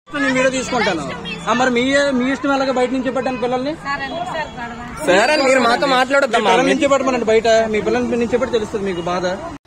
నేను వీడియో తీసుకుంటాను ఆ, మరి మీ మీ ఇష్టం ఎలాగ బయట నుంచి పెట్టాను పిల్లల్ని సార్ ఎందుకు సార్ గొడవ సరే మీరు మాతో మాట్లాడొద్దమ్మా పిల్లల నుంచి పెట్టమనండి బయట మీ పిల్లల నుంచి పెట్టి తెలుస్తుంది మీకు బాధ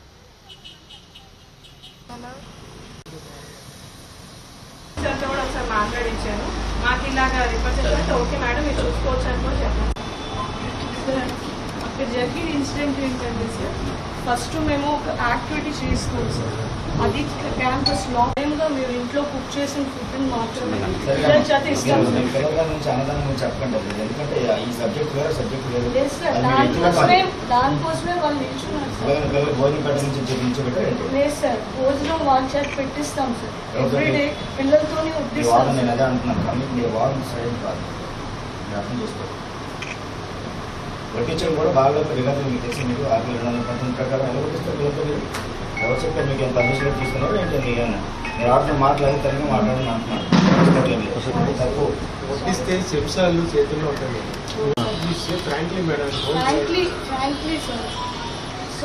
సార్తో కూడా ఒకసారి మాట్లాడించాను మాకు ఇలాగా రిపోర్ట్ చేస్తే ఓకే మేడం మీరు చూసుకోవచ్చు అని కూడా చెప్పాను సార్ అక్కడ జరిగిన ఇన్సిడెంట్ ఏంటంటే సార్ ఫస్ట్ మేము ఒక యాక్టివిటీ చేస్తాం సార్ అది క్యాంపస్ లో గా మీరు ఇంట్లో కుక్ చేసిన ఫుడ్ మాత్రమే పిల్లల చేత ఇస్తాం సార్ పిల్లల నుంచి అన్నదానం గురించి చెప్పండి అది. ఎందుకంటే ఈ సబ్జెక్ట్ వేరే సబ్జెక్ట్ వేరే లేదు సార్ అది మీరు ఎత్తుగా దానికోసమే కాదు. దానికోసమే వాళ్ళు నిల్చున్నారు సార్ పిల్లలు పిల్లలు భోజనం పెట్ట నుంచి చెప్పించబెట్టారు లేదు సార్ భోజనం వాళ్ళ చేత పెట్టిస్తాం సార్ ఎవ్రీడే పిల్లలతోనే ఈ ఉద్దిస్తాం వారం నేను సార్ అదే అంటున్నాను కానీ మీ వారం సైడ్ కాదు మీరు అర్థం చేసుకోండి వడ్డించడం కూడా బాగా పెరిగారు మీకు తెలిసి మీకు ఆరు రెండు వందల పంతొమ్మిది ప్రకారం ఎలా వడ్డిస్తారు పిల్లలతో మీరు ఎవరు చెప్పారు మీకు ఎంత పర్మిషన్ తీసుకున్నారు ఏంటి మీకు ఏమన్నా మీరు ఆడుతున్న మాట్లాడి తరగతి మాట్లాడని అంటున్నారు తప్పు వడ్డిస్తే చెంచాలు చేతుల్లో ఉంటాయి frankly madam frankly frankly sir so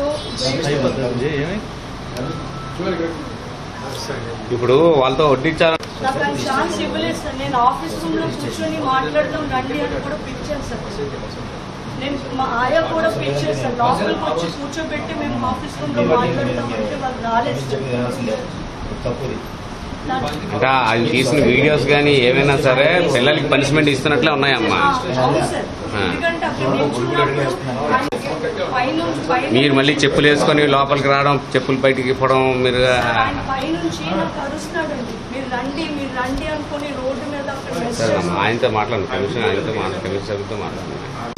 ఇప్పుడు వాళ్ళతో వడ్డించాలి నాకు ఆ ఛాన్స్ ఇవ్వలేదు సార్ నేను ఆఫీస్ రూమ్ లో కూర్చొని మాట్లాడదాం రండి అని కూడా పిక్ చేశాను నేను మా ఆయా కూడా పిక్ చేశాను లోపలికి వచ్చి కూర్చోబెట్టి మేము ఆఫీస్ రూమ్ లో మాట్లాడదాం అంటే వాళ్ళు రాలేదు సార్ చెప్పి తినాల్సిందే తప్పుది నాకు- ఇంకా ఆయన తీసిన వీడియోస్ కానీ ఏమైనా సరే పిల్లలకి పనిష్మెంట్ ఇస్తున్నట్లే ఉన్నాయమ్మా ఆ, అవును సార్ ఆ. ఎందుకంటే అక్కడ నిల్చున్నప్పుడు ఆయన పైనుంచి పైన మీరు మళ్ళీ చెప్పులు వేసుకొని లోపలికి రావడం చెప్పులు బయటికి ఇవ్వడం మీరు ఆయన పైనుంచి నాకు అరుస్తున్నాడండి మీరు రండి మీరు రండి అనుకుని రోడ్డు మీద అక్కడ సరే అమ్మా, ఆయనతో మాట్లాడండి కమిషన్ ఆయనతో మాట్లాడండి కమిషన్ సభ్యులతో మాట్లాడండి